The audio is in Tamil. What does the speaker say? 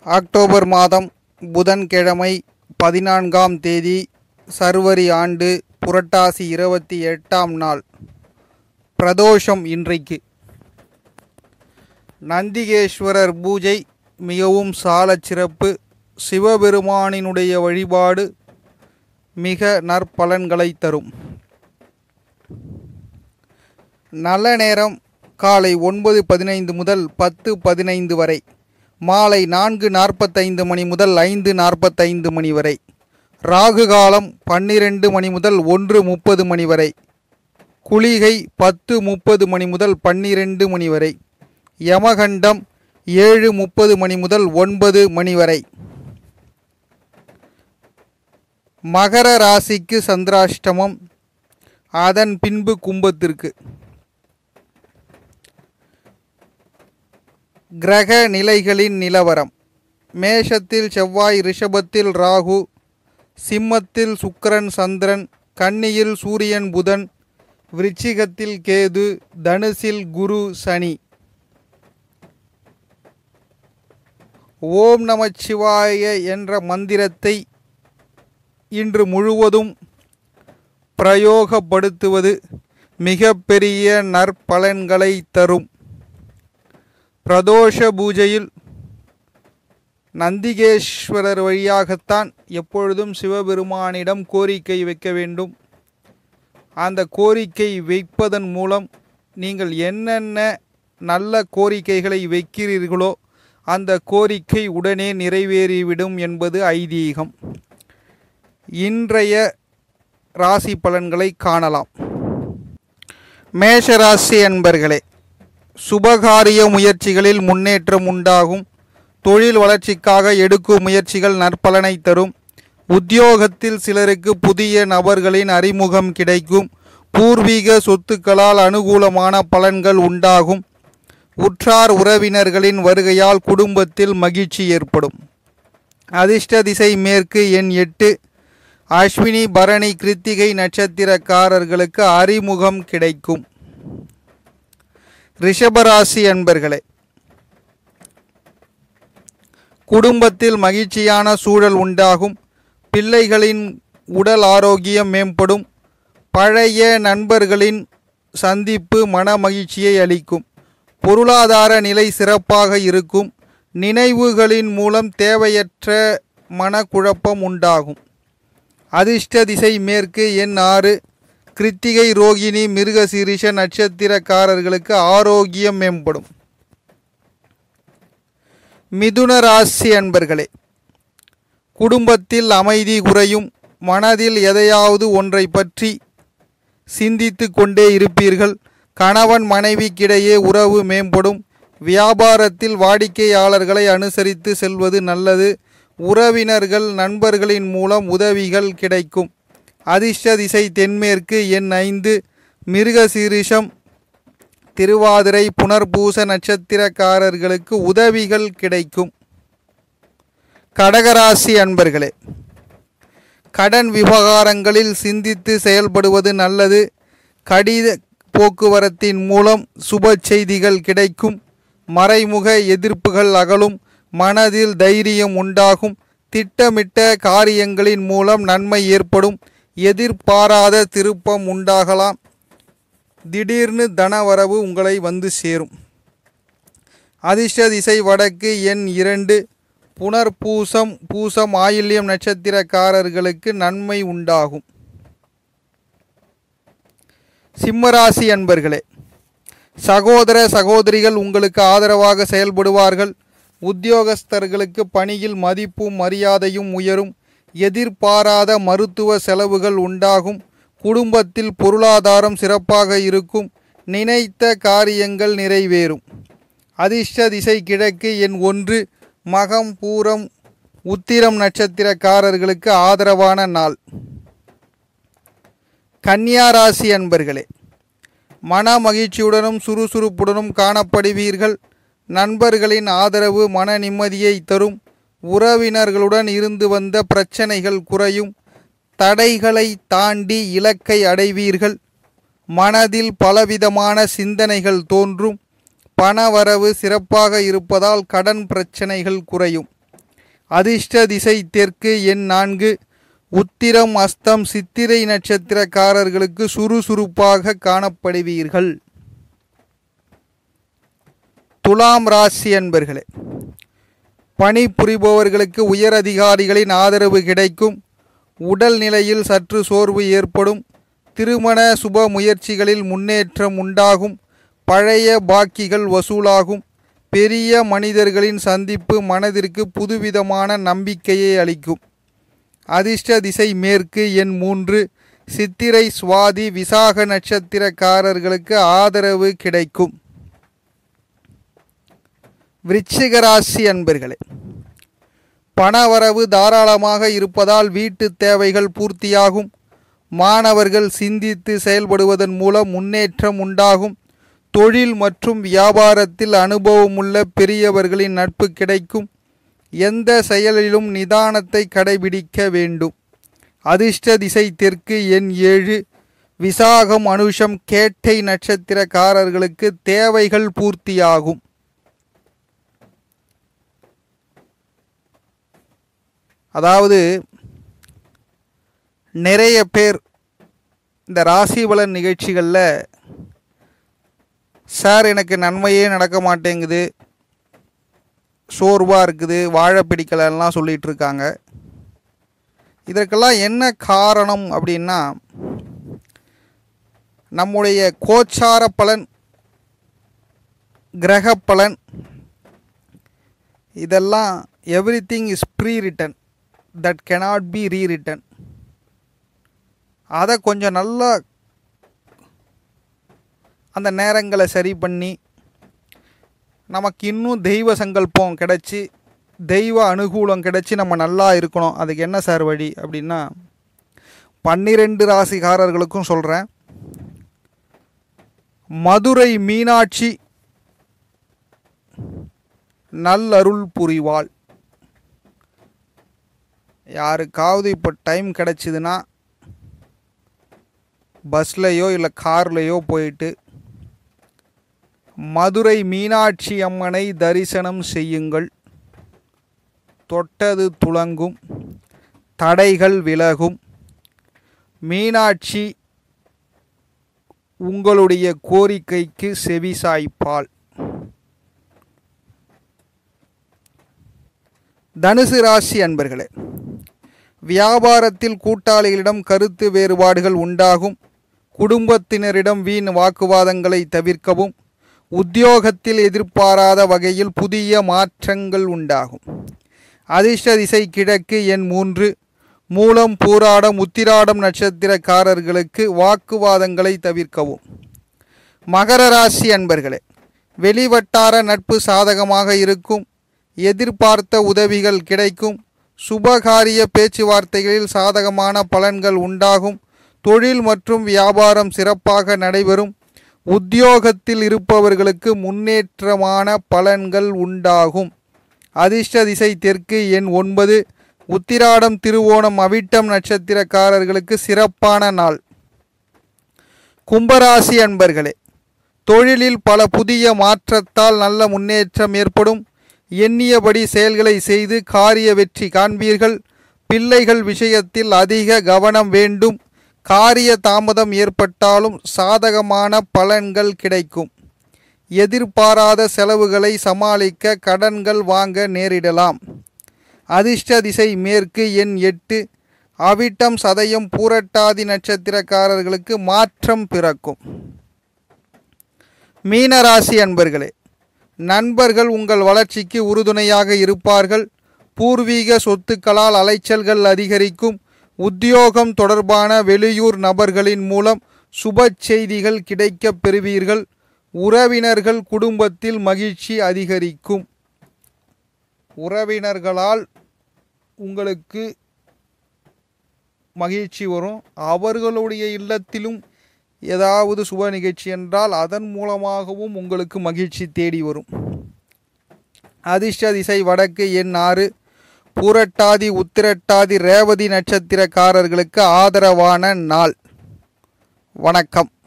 அக்டோபர் மாதம் புதன்கிழமை பதினான்காம் தேதி சர்வரி ஆண்டு புரட்டாசி இருபத்தி எட்டாம் நாள் பிரதோஷம் இன்றைக்கு நந்திகேஸ்வரர் பூஜை மிகவும் சாலச் சிறப்பு சிவபெருமானினுடைய வழிபாடு மிக நற்பலன்களை தரும் நல்ல நேரம் காலை ஒன்பது பதினைந்து முதல் பத்து பதினைந்து வரை மாலை நான்கு நாற்பத்தைந்து மணி முதல் ஐந்து நாற்பத்தைந்து மணி வரை ராகு காலம் பன்னிரெண்டு மணி முதல் ஒன்று முப்பது மணி வரை குளிகை பத்து முப்பது மணி முதல் பன்னிரெண்டு மணி வரை யமகண்டம் ஏழு முப்பது மணி முதல் ஒன்பது மணி வரை மகர ராசிக்கு சந்திராஷ்டமம் அதன் பின்பு கும்பத்திற்கு கிரக நிலைகளின் நிலவரம் மேஷத்தில் செவ்வாய் ரிஷபத்தில் ராகு சிம்மத்தில் சுக்கிரன் சந்திரன் கன்னியில் சூரியன் புதன் விருச்சிகத்தில் கேது தனுசில் குரு சனி ஓம் நமச்சிவாய என்ற மந்திரத்தை இன்று முழுவதும் பிரயோகப்படுத்துவது மிகப்பெரிய நற்பலன்களை தரும் பிரதோஷ பூஜையில் நந்திகேஸ்வரர் வழியாகத்தான் எப்பொழுதும் சிவபெருமானிடம் கோரிக்கை வைக்க வேண்டும் அந்த கோரிக்கை வைப்பதன் மூலம் நீங்கள் என்னென்ன நல்ல கோரிக்கைகளை வைக்கிறீர்களோ அந்த கோரிக்கை உடனே நிறைவேறிவிடும் என்பது ஐதீகம் இன்றைய ராசி பலன்களை காணலாம் மேஷராசி அன்பர்களே சுபகாரிய முயற்சிகளில் முன்னேற்றம் உண்டாகும் தொழில் வளர்ச்சிக்காக எடுக்கும் முயற்சிகள் நற்பலனை தரும் உத்தியோகத்தில் சிலருக்கு புதிய நபர்களின் அறிமுகம் கிடைக்கும் பூர்வீக சொத்துக்களால் அனுகூலமான பலன்கள் உண்டாகும் உற்றார் உறவினர்களின் வருகையால் குடும்பத்தில் மகிழ்ச்சி ஏற்படும் அதிர்ஷ்ட திசை மேற்கு எண் எட்டு அஸ்வினி பரணி கிருத்திகை நட்சத்திரக்காரர்களுக்கு அறிமுகம் கிடைக்கும் ரிஷபராசி அன்பர்களே குடும்பத்தில் மகிழ்ச்சியான சூழல் உண்டாகும் பிள்ளைகளின் உடல் ஆரோக்கியம் மேம்படும் பழைய நண்பர்களின் சந்திப்பு மன மகிழ்ச்சியை அளிக்கும் பொருளாதார நிலை சிறப்பாக இருக்கும் நினைவுகளின் மூலம் தேவையற்ற மனக்குழப்பம் உண்டாகும் அதிர்ஷ்ட திசை மேற்கு எண் ஆறு கிருத்திகை ரோகிணி மிருகசீரிஷ நட்சத்திரக்காரர்களுக்கு ஆரோக்கியம் மேம்படும் மிதுன ராசி அன்பர்களே குடும்பத்தில் அமைதி குறையும் மனதில் எதையாவது ஒன்றை பற்றி சிந்தித்து கொண்டே இருப்பீர்கள் கணவன் மனைவிக்கிடையே உறவு மேம்படும் வியாபாரத்தில் வாடிக்கையாளர்களை அனுசரித்து செல்வது நல்லது உறவினர்கள் நண்பர்களின் மூலம் உதவிகள் கிடைக்கும் அதிர்ஷ்ட திசை தென்மேற்கு எண் ஐந்து மிருகசீரிஷம் திருவாதிரை புனர்பூச நட்சத்திரக்காரர்களுக்கு உதவிகள் கிடைக்கும் கடகராசி அன்பர்களே கடன் விவகாரங்களில் சிந்தித்து செயல்படுவது நல்லது கடித போக்குவரத்தின் மூலம் சுப செய்திகள் கிடைக்கும் மறைமுக எதிர்ப்புகள் அகலும் மனதில் தைரியம் உண்டாகும் திட்டமிட்ட காரியங்களின் மூலம் நன்மை ஏற்படும் எதிர்பாராத திருப்பம் உண்டாகலாம் திடீர்னு தனவரவு உங்களை வந்து சேரும் அதிர்ஷ்ட திசை வடக்கு எண் இரண்டு புனர்பூசம் பூசம் ஆயில்யம் நட்சத்திரக்காரர்களுக்கு நன்மை உண்டாகும் சிம்மராசி அன்பர்களே சகோதர சகோதரிகள் உங்களுக்கு ஆதரவாக செயல்படுவார்கள் உத்தியோகஸ்தர்களுக்கு பணியில் மதிப்பும் மரியாதையும் உயரும் எதிர்பாராத மருத்துவ செலவுகள் உண்டாகும் குடும்பத்தில் பொருளாதாரம் சிறப்பாக இருக்கும் நினைத்த காரியங்கள் நிறைவேறும் அதிர்ஷ்ட திசை கிழக்கு எண் ஒன்று மகம் பூரம் உத்திரம் நட்சத்திரக்காரர்களுக்கு ஆதரவான நாள் கன்னியா ராசி அன்பர்களே மன மகிழ்ச்சியுடனும் சுறுசுறுப்புடனும் காணப்படுவீர்கள் நண்பர்களின் ஆதரவு மன நிம்மதியை தரும் உறவினர்களுடன் இருந்து வந்த பிரச்சனைகள் குறையும் தடைகளை தாண்டி இலக்கை அடைவீர்கள் மனதில் பலவிதமான சிந்தனைகள் தோன்றும் பணவரவு சிறப்பாக இருப்பதால் கடன் பிரச்சனைகள் குறையும் அதிர்ஷ்ட திசை தெற்கு எண் நான்கு உத்திரம் அஸ்தம் சித்திரை நட்சத்திரக்காரர்களுக்கு சுறுசுறுப்பாக காணப்படுவீர்கள் துலாம் ராசி அன்பர்களே பணி புரிபவர்களுக்கு உயர் அதிகாரிகளின் ஆதரவு கிடைக்கும் உடல் நிலையில் சற்று சோர்வு ஏற்படும் திருமண சுப முயற்சிகளில் முன்னேற்றம் உண்டாகும் பழைய பாக்கிகள் வசூலாகும் பெரிய மனிதர்களின் சந்திப்பு மனதிற்கு புதுவிதமான நம்பிக்கையை அளிக்கும் அதிர்ஷ்ட திசை மேற்கு எண் மூன்று சித்திரை சுவாதி விசாக நட்சத்திரக்காரர்களுக்கு ஆதரவு கிடைக்கும் விருச்சிக ராசி அன்பர்களே பணவரவு தாராளமாக இருப்பதால் வீட்டு தேவைகள் பூர்த்தியாகும் மாணவர்கள் சிந்தித்து செயல்படுவதன் மூலம் முன்னேற்றம் உண்டாகும் தொழில் மற்றும் வியாபாரத்தில் அனுபவமுள்ள பெரியவர்களின் நட்பு கிடைக்கும் எந்த செயலிலும் நிதானத்தை கடைபிடிக்க வேண்டும் அதிர்ஷ்ட திசை தெற்கு எண் ஏழு விசாகம் அனுஷம் கேட்டை நட்சத்திரக்காரர்களுக்கு தேவைகள் பூர்த்தியாகும் அதாவது நிறைய பேர் இந்த ராசி பலன் நிகழ்ச்சிகளில் சார் எனக்கு நன்மையே நடக்க மாட்டேங்குது சோர்வாக இருக்குது வாழை பிடிக்கலன்னா சொல்லிகிட்டு இருக்காங்க இதற்கெல்லாம் என்ன காரணம் அப்படின்னா நம்முடைய கோச்சார பலன் கிரக பலன் இதெல்லாம் everything is prewritten that cannot be rewritten அதை கொஞ்சம் நல்லா அந்த நேரங்களை சரி பண்ணி நமக்கு இன்னும் தெய்வ சங்கல்பம் கிடச்சி தெய்வ அனுகூலம் கிடச்சி நம்ம நல்லா இருக்கணும் அதுக்கு என்ன சார் வழி அப்படின்னா பன்னிரெண்டு ராசிக்காரர்களுக்கும் சொல்கிறேன் மதுரை மீனாட்சி நல்லருள் புரிவாள் யாருக்காவது இப்போ டைம் கிடச்சிதுன்னா பஸ்லையோ இல்லை கார்லேயோ போயிட்டு மதுரை மீனாட்சி அம்மனை தரிசனம் செய்யுங்கள் தொட்டது துளங்கும் தடைகள் விலகும் மீனாட்சி உங்களுடைய கோரிக்கைக்கு செவிசாய்ப்பாள் தனுசு ராசி அன்பர்களே வியாபாரத்தில் கூட்டாளிகளிடம் கருத்து வேறுபாடுகள் உண்டாகும் குடும்பத்தினரிடம் வீண் வாக்குவாதங்களை தவிர்க்கவும் உத்தியோகத்தில் எதிர்பாராத வகையில் புதிய மாற்றங்கள் உண்டாகும் அதிர்ஷ்ட திசை கிழக்கு எண் மூன்று மூலம் பூராடம் உத்திராடம் நட்சத்திரக்காரர்களுக்கு வாக்குவாதங்களை தவிர்க்கவும் மகர ராசி அன்பர்களே வெளிவட்டார நட்பு சாதகமாக இருக்கும் எதிர்பார்த்த உதவிகள் கிடைக்கும் சுபகாரிய பேச்சுவார்த்தைகளில் சாதகமான பலன்கள் உண்டாகும் தொழில் மற்றும் வியாபாரம் சிறப்பாக நடைபெறும் உத்தியோகத்தில் இருப்பவர்களுக்கு முன்னேற்றமான பலன்கள் உண்டாகும் அதிர்ஷ்ட திசை தெற்கு எண் ஒன்பது உத்திராடம் திருவோணம் அவிட்டம் நட்சத்திரக்காரர்களுக்கு சிறப்பான நாள் கும்பராசி அன்பர்களே தொழிலில் பல புதிய மாற்றத்தால் நல்ல முன்னேற்றம் ஏற்படும் எண்ணியபடி செயல்களை செய்து காரிய வெற்றி காண்பீர்கள் பிள்ளைகள் விஷயத்தில் அதிக கவனம் வேண்டும் காரிய தாமதம் ஏற்பட்டாலும் சாதகமான பலன்கள் கிடைக்கும் எதிர்பாராத செலவுகளை சமாளிக்க கடன்கள் வாங்க நேரிடலாம் அதிர்ஷ்ட திசை மேற்கு எண் எட்டு அவிட்டம் சதயம் பூரட்டாதி நட்சத்திரக்காரர்களுக்கு மாற்றம் பிறக்கும் மீனராசி அன்பர்களே நண்பர்கள் உங்கள் வளர்ச்சிக்கு உறுதுணையாக இருப்பார்கள் பூர்வீக சொத்துக்களால் அலைச்சல்கள் அதிகரிக்கும் உத்தியோகம் தொடர்பான வெளியூர் நபர்களின் மூலம் சுப செய்திகள் கிடைக்கப் பெறுவீர்கள் உறவினர்கள் குடும்பத்தில் மகிழ்ச்சி அதிகரிக்கும் உறவினர்களால் உங்களுக்கு மகிழ்ச்சி வரும் அவர்களுடைய இல்லத்திலும் ஏதாவது சுப நிகழ்ச்சி என்றால் அதன் மூலமாகவும் உங்களுக்கு மகிழ்ச்சி தேடி வரும் அதிர்ஷ்ட திசை வடக்கு எண் ஆறு பூரட்டாதி உத்திரட்டாதி ரேவதி நட்சத்திரக்காரர்களுக்கு ஆதரவான நாள் வணக்கம்